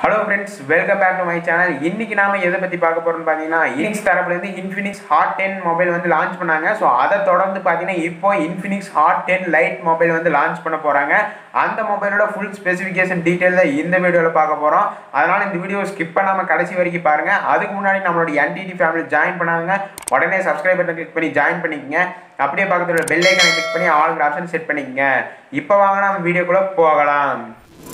hello friends welcome back to my channel இன்னைக்கு நாம எதை பத்தி பார்க்க போறோம்னு பாத்தீங்கன்னா இனிக்ஸ் தரப்புல இருந்து இன்ஃபினிக்ஸ் ஹாட் டென் மொபைல் வந்து லான்ச் பண்ணாங்க ஸோ அதை தொடர்ந்து பாத்தீங்கன்னா இப்போ Infinix hot ten lite mobile வந்து லான்ச் பண்ண போறாங்க அந்த மொபைலோட ஃபுல் ஸ்பெசிஃபிகேஷன் டீட்டெயில் தான் இந்த வீடியோவில் பார்க்க போறோம் அதனால இந்த வீடியோ ஸ்கிப் பண்ணாம கடைசி வரைக்கும் பாருங்க அதுக்கு முன்னாடி நம்மளோட என்டிடி ஃபேமிலி ஜாயின் பண்ணாங்க உடனே சப்ஸ்கிரைப் பட்டன் கிளிக் பண்ணி ஜாயின் பண்ணிக்கங்க அப்படியே பக்கத்துல பெல் ஐக்கனை கிளிக் பண்ணி ஆல் ஆப்ஷன் செட் பண்ணிக்கங்க இப்போ வாங்க நம்ம வீடியோக்குள்ள போகலாம்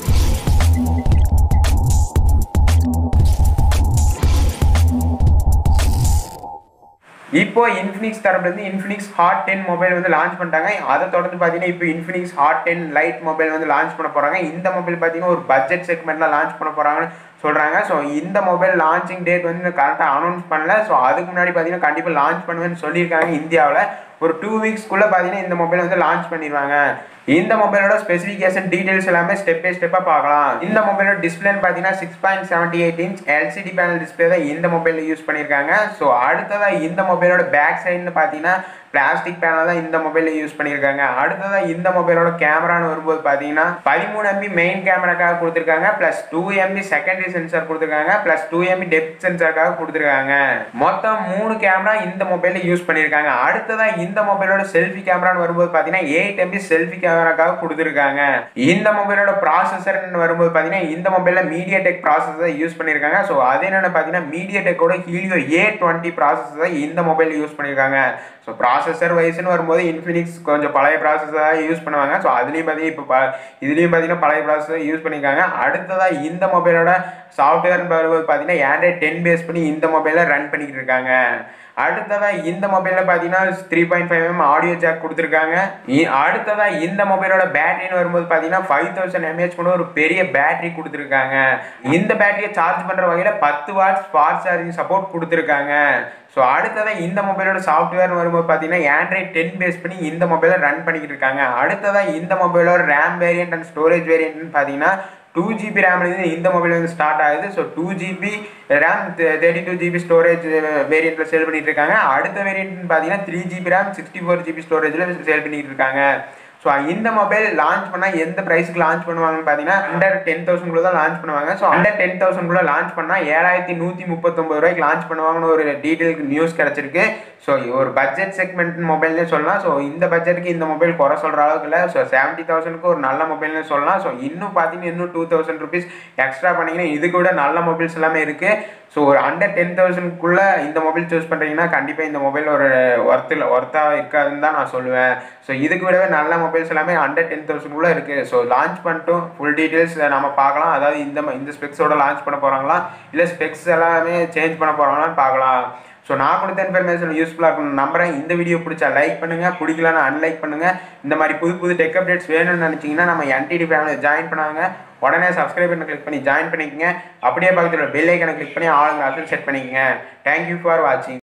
இப்போ இன்ஃபினிக்ஸ் தரப்புல இருந்து இன்ஃபினிக்ஸ் ஹாட் டென் மொபைல் வந்து லான்ச் பண்ணிட்டாங்க அதை தொடர்ந்து பார்த்தீங்கன்னா இப்போ Infinix hot ten lite mobile வந்து லான்ச் பண்ண போறாங்க இந்த மொபைல் பார்த்தீங்கன்னா ஒரு பட்ஜெட் செக்மெண்ட்ல லான்ச் பண்ண போறாங்கன்னு சொல்றாங்க ஸோ இந்த மொபைல் லான்ச்சிங் டேட் வந்து கரெக்டாக அனௌன்ஸ் பண்ணல ஸோ அதுக்கு முன்னாடி பார்த்தீங்கன்னா கண்டிப்பாக லான்ச் பண்ணுவேன்னு சொல்லியிருக்காங்க இந்தியாவில் ஒரு டூ வீக்ஸ்க்குள்ளே பார்த்தீங்கன்னா இந்த மொபைல் வந்து லான்ச் பண்ணிடுவாங்க இந்த மொபைலோட ஸ்பெசிஃபிகேஷன் டீடைல்ஸ் எல்லாமே ஸ்டெப் பை ஸ்டெப்பாக பார்க்கலாம் இந்த மொபைலோட டிஸ்பிளேன்னு பார்த்தீங்கன்னா six point seventy eight inch LCD panel display தான் இந்த மொபைலில் யூஸ் பண்ணியிருக்காங்க ஸோ அடுத்ததாக இந்த மொபைலோட பேக் சைடுன்னு பார்த்தீங்கன்னா பிளாஸ்டிக் பேனல் தான் இந்த மொபைலில் யூஸ் பண்ணியிருக்காங்க அடுத்ததாக இந்த மொபைலோட கேமரான்னு வரும்போது பார்த்தீங்கன்னா பதிமூணு எம்பி மெயின் கேமராக்காக கொடுத்துருக்காங்க plus two MP secondary sensor கொடுத்துருக்காங்க ப்ளஸ் டூ எம்பி டெப்த் சென்சாருக்காக கொடுத்துருக்காங்க மொத்தம் மூணு கேமரா இந்த மொபைலில் யூஸ் பண்ணியிருக்காங்க அடுத்ததாக இந்த மொபைலோட செல்ஃபி கேமரான்னு வரும்போது பார்த்தீங்கன்னா எயிட் எம்பி செல்ஃபி கேமராக்காக கொடுத்துருக்காங்க இந்த மொபைலோட ப்ராசஸர்னு வரும்போது பார்த்தீங்கன்னா இந்த மொபைலில் மீடியா டெக் ப்ராசஸர் யூஸ் பண்ணியிருக்காங்க ஸோ அது என்னென்னு பார்த்தீங்கன்னா மீடியா டெக்கோட ஹீலியோ ஏ டுவெண்ட்டி ப்ராசஸர் இந்த மொபைலில் யூஸ் பண்ணியிருக்காங்க ஸோ ப்ராசஸர் வைஸ்னு வரும்போது இன்ஃபினிக்ஸ் கொஞ்சம் பழைய ப்ராசஸராக யூஸ் பண்ணுவாங்க ஸோ அதுலேயும் பார்த்தீங்கன்னா இப்போ ப இதுலேயும் பார்த்தீங்கன்னா பழைய ப்ராசஸர் யூஸ் பண்ணியிருக்காங்க அடுத்ததாக இந்த மொபைலோட சாஃப்ட்வேர்னு வரும்போது பார்த்தீங்கன்னா ஆண்ட்ராய்ட் டென் பேஸ் பண்ணி இந்த மொபைலில் ரன் பண்ணிக்கிட்டு இருக்காங்க அடுத்ததாக இந்த மொபைலில் பார்த்தீங்கன்னா three point five M audio jack கொடுத்துருக்காங்க அடுத்ததாக இந்த மொபைலோட பேட்டரின்னு வரும்போது பார்த்தீங்கன்னா ஃபைவ் தௌசண்ட் எம்ஏஹெச் கூட ஒரு பெரிய பேட்டரி கொடுத்துருக்காங்க இந்த பேட்டரியை சார்ஜ் பண்ணுற வகையில் பத்து வாட்ஸ் ஃபாஸ்ட் சார்ஜிங் சப்போர்ட் கொடுத்துருக்காங்க ஸோ அடுத்ததாக இந்த மொபைலோட சாஃப்ட்வேர் வரும்போது பார்த்தீங்கன்னா ஆண்ட்ராய்ட் டென் பேஸ் பண்ணி இந்த மொபைலை ரன் பண்ணிக்கிட்டு இருக்காங்க அடுத்ததாக இந்த மொபைலோட ரேம் வேரியன்ட் அண்ட் ஸ்டோரேஜ் வேரியன்ட்னு பார்த்தீங்கன்னா டூ ஜிபி ரேம்லேருந்து இந்த மொபைல் வந்து ஸ்டார்ட் ஆகுது so two GB RAM thirty two GB storage வேரியண்ட்டில் சேல் பண்ணிட்டு இருக்காங்க அடுத்த வேரியன்ட்னு பார்த்தீங்கன்னா three GB RAM sixty four GB ஸ்டோரேஜில் சேல் பண்ணிட்டு இருக்காங்க ஸோ இந்த மொபைல் லான்ச் பண்ணால் எந்த ப்ரைஸுக்கு லான்ச் பண்ணுவாங்கன்னு பார்த்தீங்கன்னா அண்டர் டென் தௌசண்ட் கூட தான் லான்ச் பண்ணுவாங்க ஸோ அண்டர் டென் தௌசண்ட் கூட லான்ச் பண்ணால் ஏழாயிரத்தி நூற்றி முப்பத்தொம்பது ரூபாய்க்கு லான்ச் பண்ணுவாங்கன்னு ஒரு டீட்டெயிலுக்கு நியூஸ் கிடச்சிருக்கு ஸோ ஒரு பட்ஜெட் செக்மெண்ட் மொபைல்னே சொல்லலாம் ஸோ இந்த பட்ஜெட்டுக்கு இந்த மொபைல் குறை சொல்கிற அளவுக்கு இல்லை ஸோ செவன்ட்டி தௌசண்ட்க்கு ஒரு நல்ல மொபைல்னு சொல்லலாம் ஸோ இன்னும் பார்த்தீங்கன்னா இன்னும் டூ தௌசண்ட் ருபீஸ் எக்ஸ்ட்ரா பண்ணிங்கன்னா இதுக்கு விட நல்ல மொபைல்ஸ் எல்லாமே இருக்குது ஸோ ஒரு அண்டர் டென் தௌசண்ட்குள்ளே இந்த மொபைல் சூஸ் பண்ணுறீங்கன்னா கண்டிப்பாக இந்த மொபைல் ஒரு ஒர்த்தில் ஒர்த்தாக இருக்காதுன்னு தான் நான் சொல்லுவேன் ஸோ இதுக்கு விடவே நல்ல மொபைல்ஸ் எல்லாமே அண்டர் டென் தௌசண்ட்குள்ளே இருக்குது ஸோ லான்ச் பண்ணிட்டும் ஃபுல் டீட்டெயில்ஸ் நம்ம பார்க்கலாம் அதாவது இந்த இந்த ஸ்பெக்ஸோட லான்ச் பண்ண போகிறாங்களா இல்லை ஸ்பெக்ஸ் எல்லாமே சேஞ்ச் பண்ண போகிறாங்களான்னு பார்க்கலாம் ஸோ நான் கொடுத்த இன்ஃபர்மேஷன் யூஸ்ஃபுல்லாக இருக்கணும் நம்புறேன் இந்த வீடியோ பிடிச்சா லைக் பண்ணுங்கள் பிடிக்கலன்னா அன்லைக் பண்ணுங்கள் இந்த மாதிரி புது புது டெக் அப்டேட்ஸ் வேணும்னு நினச்சிங்கன்னா நம்ம என்டிடி ஃபேமிலி ஜாயின் பண்ணாங்க உடனே சப்ஸ்கிரைப் பண்ண கிளிக் பண்ணி ஜாயின் பண்ணிக்கங்க அப்படியே பக்கத்தில் பெல் ஐக்கனை கிளிக் பண்ணி ஆளுங்க ஆப்ஷன் செட் பண்ணிக்கங்க தேங்க்யூ ஃபார் வாட்சிங்